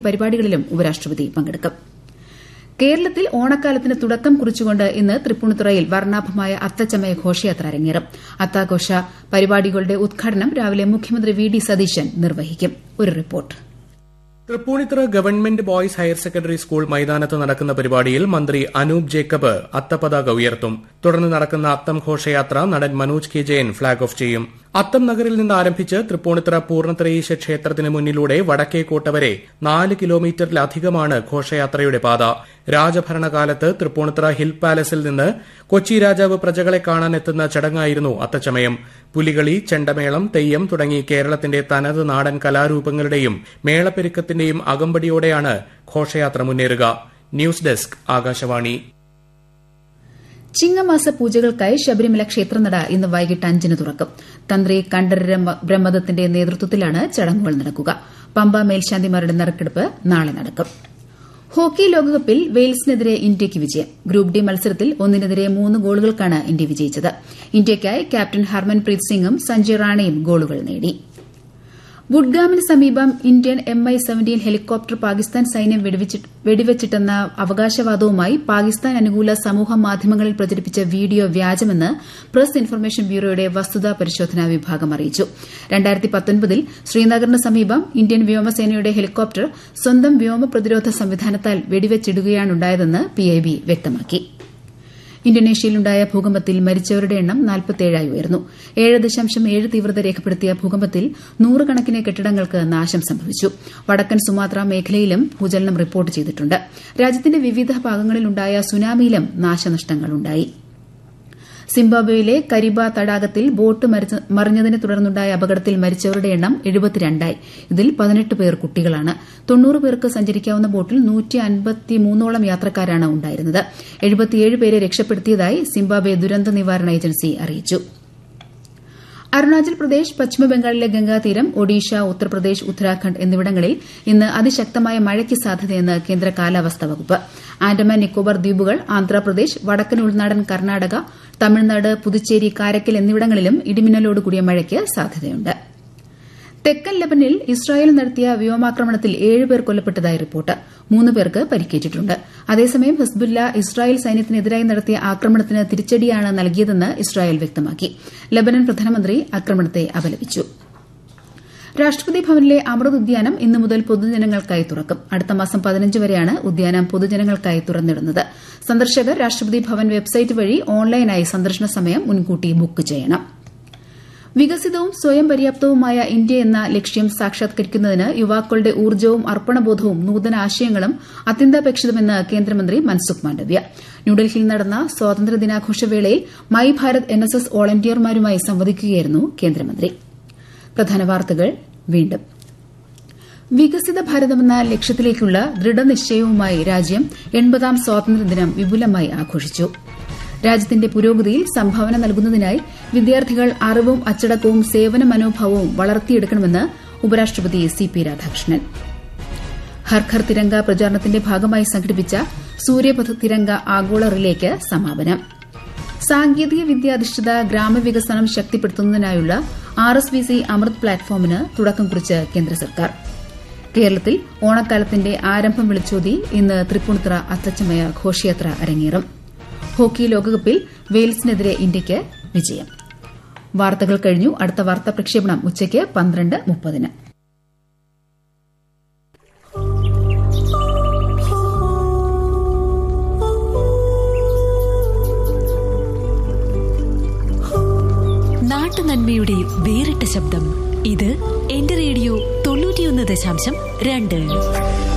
പരിപാടികളിലും ഉപരാഷ്ട്രപതി പങ്കെടുക്കും കേരളത്തിൽ ഓണക്കാലത്തിന് തുടക്കം കുറിച്ചുകൊണ്ട് ഇന്ന് തൃപ്പൂണിത്തുറയിൽ വർണ്ണാഭമായ അത്തച്ചമയ ഘോഷയാത്ര അരങ്ങേറും അത്താഘോഷ പരിപാടികളുടെ ഉദ്ഘാടനം രാവിലെ മുഖ്യമന്ത്രി വി ഡി സതീശൻ നിർവഹിക്കും ഒരു report Thrippunithura government boys higher secondary school മൈതാനത്ത് നടക്കുന്ന പരിപാടിയിൽ മന്ത്രി അനൂപ് ജേക്കബ് അത്തപതാക ഉയർത്തും തുടർന്ന് നടക്കുന്ന അത്തം ഘോഷയാത്ര നടൻ Manoj K Jayan flag off ചെയ്യും അത്തം നഗറിൽ നിന്ന് ആരംഭിച്ച് തൃപ്പൂണിത്തുറ പൂർണ്ണത്രയീശ ക്ഷേത്രത്തിന് മുന്നിലൂടെ വടക്കേക്കോട്ട വരെ നാല് കിലോമീറ്ററിലധികമാണ് ഘോഷയാത്രയുടെ പാത രാജഭരണകാലത്ത് തൃപ്പൂണിത്തുറ ഹിൽ പാലസിൽ നിന്ന് കൊച്ചി രാജാവ് പ്രജകളെ കാണാനെത്തുന്ന ചടങ്ങായിരുന്നു അത്തച്ചമയം പുലികളി ചെണ്ടമേളം തെയ്യം തുടങ്ങി കേരളത്തിന്റെ തനത് നാടൻ കലാരൂപങ്ങളുടെയും മേളപ്പെരുക്കത്തിന്റെയും അകമ്പടിയോടെയാണ് ഘോഷയാത്ര മുന്നേറുക ന്യൂസ് ഡെസ്ക് ആകാശവാണി ചിങ്ങമാസ പൂജകൾക്കായി ശബരിമല ക്ഷേത്രനട ഇന്ന് വൈകിട്ട് അഞ്ചിന് തുറക്കും തന്ത്രി കണ്ഠരര ബ്രഹ്മദത്തിന്റെ നേതൃത്വത്തിലാണ് ചടങ്ങുകൾ നടക്കുക പമ്പ മേൽശാന്തിമാരുടെ നറുക്കെടുപ്പ് നാളെ നടക്കും ഹോക്കി ലോകകപ്പിൽ വെയിൽസിനെതിരെ ഇന്ത്യയ്ക്ക് വിജയം ഗ്രൂപ്പ് ഡി മത്സരത്തിൽ ഒന്നിനെതിരെ മൂന്ന് ഗോളുകൾക്കാണ് ഇന്ത്യ വിജയിച്ചത് ഇന്ത്യയ്ക്കായി ക്യാപ്റ്റൻ ഹർമൻപ്രീത് സിംഗും സഞ്ജയ് റാണയും ഗോളുകൾ നേടി ബുഡ്ഗാമിന് സമീപം Indian M I seventeen helicopter Pakistan സൈന്യം വെടിവച്ചിട്ടെന്ന അവകാശവാദവുമായി പാകിസ്ഥാൻ അനുകൂല സമൂഹ മാധ്യമങ്ങളിൽ പ്രചരിപ്പിച്ച വീഡിയോ വ്യാജമെന്ന് പ്രസ് ഇൻഫർമേഷൻ ബ്യൂറോയുടെ വസ്തുതാ പരിശോധനാ വിഭാഗം അറിയിച്ചു ൽ ശ്രീനഗറിന് സമീപം ഇന്ത്യൻ വ്യോമസേനയുടെ ഹെലികോപ്റ്റർ സ്വന്തം വ്യോമ പ്രതിരോധ സംവിധാനത്താൽ വെടിവച്ചിടുകയാണുണ്ടായതെന്ന് പിഐബി വ്യക്തമാക്കി ഇന്തോനേഷ്യയിലുണ്ടായ ഭൂകമ്പത്തിൽ മരിച്ചവരുടെ എണ്ണം നാൽപ്പത്തേഴായി ഉയർന്നു ഏഴ് ദശാംശം ഏഴ് തീവ്രത രേഖപ്പെടുത്തിയ ഭൂകമ്പത്തിൽ നൂറുകണക്കിന് കെട്ടിടങ്ങൾക്ക് നാശം സംഭവിച്ചു വടക്കൻ സുമാത്ര മേഖലയിലും ഭൂചലനം റിപ്പോർട്ട് ചെയ്തിട്ടുണ്ട് രാജ്യത്തിന്റെ വിവിധ ഭാഗങ്ങളിലുണ്ടായ സുനാമിയിലും നാശനഷ്ടങ്ങളുണ്ടായി സിംബാബ്വേയിലെ കരിബ തടാകത്തിൽ ബോട്ട് മറിഞ്ഞതിനെ തുടർന്നുണ്ടായ അപകടത്തിൽ മരിച്ചവരുടെ എണ്ണം എഴുപത്തിരണ്ടായി ഇതിൽ പതിനെട്ട് പേർ കുട്ടികളാണ് തൊണ്ണൂറ് പേർക്ക് സഞ്ചരിക്കാവുന്ന ബോട്ടിൽ നൂറ്റി അൻപത്തിമൂന്നോളം യാത്രക്കാരാണ് ഉണ്ടായിരുന്നത് എഴുപത്തിയേഴ് പേരെ രക്ഷപ്പെടുത്തിയതായി സിംബാബ്വെ ദുരന്ത നിവാരണ ഏജൻസി അറിയിച്ചു അരുണാചൽ പ്രദേശ് പശ്ചിമബംഗാളിലെ ഗംഗാതീരം ഒഡീഷ ഉത്തർപ്രദേശ് ഉത്തരാഖണ്ഡ് എന്നിവിടങ്ങളിൽ ഇന്ന് അതിശക്തമായ മഴയ്ക്ക് സാധ്യതയെന്ന് കേന്ദ്ര കാലാവസ്ഥാ വകുപ്പ് ആൻഡമാൻ നിക്കോബാർ ദ്വീപുകൾ ആന്ധ്രാപ്രദേശ് വടക്കൻ ഉൾനാടൻ കർണാടക തമിഴ്നാട് പുതുച്ചേരി കാരക്കൽ എന്നിവിടങ്ങളിലും ഇടിമിന്നലോടുകൂടിയ മഴയ്ക്ക് സാധ്യതയുണ്ട് തെക്കൻ ലബനിൽ ഇസ്രായേൽ നടത്തിയ വ്യോമാക്രമണത്തിൽ ഏഴ് പേർ കൊല്ലപ്പെട്ടതായി റിപ്പോർട്ട് മൂന്ന് പേർക്ക് പരിക്കേറ്റിട്ടുണ്ട് അതേസമയം ഹസ്ബുല്ല ഇസ്രായേൽ സൈന്യത്തിനെതിരായി നടത്തിയ ആക്രമണത്തിന് തിരിച്ചടിയാണ് നൽകിയതെന്ന് ഇസ്രായേൽ വ്യക്തമാക്കി ലബനൻ പ്രധാനമന്ത്രി ആക്രമണത്തെ അപലപിച്ചു രാഷ്ട്രപതി ഭവനിലെ അമൃത് ഉദ്യാനം ഇന്നു മുതൽ പൊതുജനങ്ങൾക്കായി തുറക്കും അടുത്ത മാസം പതിനഞ്ച് വരെയാണ് ഉദ്യാനം പൊതുജനങ്ങൾക്കായി തുറന്നിടുന്നത് സന്ദർശകർ രാഷ്ട്രപതി ഭവൻ വെബ്സൈറ്റ് വഴി ഓൺലൈനായി സന്ദർശന സമയം മുൻകൂട്ടി ബുക്ക് ചെയ്യണം വികസിതവും സ്വയം പര്യാപ്തവുമായ ഇന്ത്യ എന്ന ലക്ഷ്യം സാക്ഷാത്കരിക്കുന്നതിന് യുവാക്കളുടെ ഊർജ്ജവും അർപ്പണബോധവും നൂതന ആശയങ്ങളും അത്യന്താപേക്ഷിതമെന്ന് കേന്ദ്രമന്ത്രി മൻസുഖ് മാണ്ഡവ്യ ന്യൂഡൽഹിയിൽ നടന്ന സ്വാതന്ത്ര്യദിനാഘോഷവേളയിൽ my Bharat N S S വോളണ്ടിയർമാരുമായി സംവദിക്കുകയായിരുന്നു കേന്ദ്രമന്ത്രി പ്രധാന വാർത്തകൾ വീണ്ടും വികസിത ഭാരതമെന്ന ലക്ഷ്യത്തിലേക്കുള്ള ദൃഢനിശ്ചയവുമായി രാജ്യം എൺപതാം സ്വാതന്ത്ര്യദിനം വിപുലമായി ആഘോഷിച്ചു രാജ്യത്തിന്റെ പുരോഗതിയിൽ സംഭാവന നൽകുന്നതിനായി വിദ്യാർത്ഥികൾ അറിവും അച്ചടക്കവും സേവന മനോഭാവവും വളർത്തിയെടുക്കണമെന്ന് ഉപരാഷ്ട്രപതി സി പി രാധാകൃഷ്ണൻ ഹർഘർ തിരങ്ക പ്രചാരണത്തിന്റെ ഭാഗമായി സംഘടിപ്പിച്ച സൂര്യപഥ തിരങ്ക ആഗോള റിലേക്ക് സമാപനം സാങ്കേതിക വിദ്യാധിഷ്ഠിത ഗ്രാമവികസനം ശക്തിപ്പെടുത്തുന്നതിനായുള്ള R S V C Amrit പ്ലാറ്റ്ഫോമിന് തുടക്കം കുറിച്ച് കേന്ദ്ര സർക്കാർ കേരളത്തിൽ ഓണക്കാലത്തിന്റെ ആരംഭം വിളിച്ചോതി ഇന്ന് തൃപ്പൂണിത്തുറ അത്തച്ചമയ ഘോഷയാത്ര അരങ്ങേറും ഹോക്കി ലോകകപ്പിൽ വെയിൽസിനെതിരെ ഇന്ത്യയ്ക്ക് വിജയം വാർത്തകൾ കഴിഞ്ഞു അടുത്ത വാർത്താ പ്രക്ഷേപണം ഉച്ചയ്ക്ക് പന്ത്രണ്ട് മുപ്പതിന് നാട്ടുനന്മയുടെ വേറിട്ട ശബ്ദം ഇത് എന്റെ റേഡിയോ തൊണ്ണൂറ്റിയൊന്ന് ദശാംശം രണ്ട്